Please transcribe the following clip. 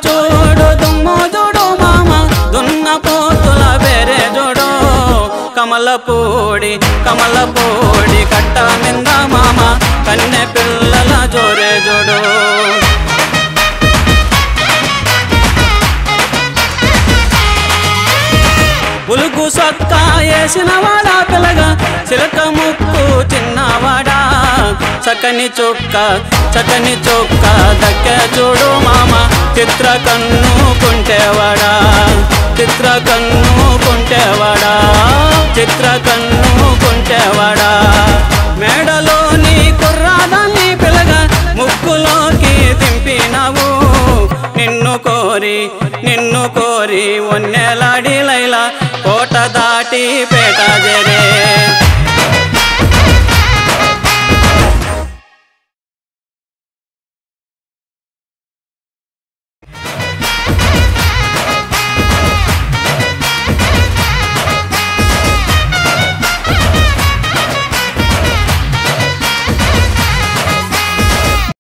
చూడు దుమ్ము చూడు మామ దున్న పోతుల బెరే చూడు కమలపూడి కమలపూడి కట్ట మింద మామ కన్నె పిల్లల జోరే చూడు ఉలుగు సొక్క వేసిన వాడా పిల్లగా చిలక ముక్కు చిన్నవాడా చక్కని చొక్క చక్కని చొక్క దక్కే చూడు మామ చిత్ర కన్ను కుంటేవాడా చిత్ర కన్ను కుంటేవాడా చిత్ర కన్ను కుంటేవాడా మేడలోని కుర్రాదాన్ని పిల్లగా ముక్కులోకి దింపినావు నిన్ను కోరి నిన్ను కోరి ఒన్నెలాడి లైలా కోట దాటి పేట జరే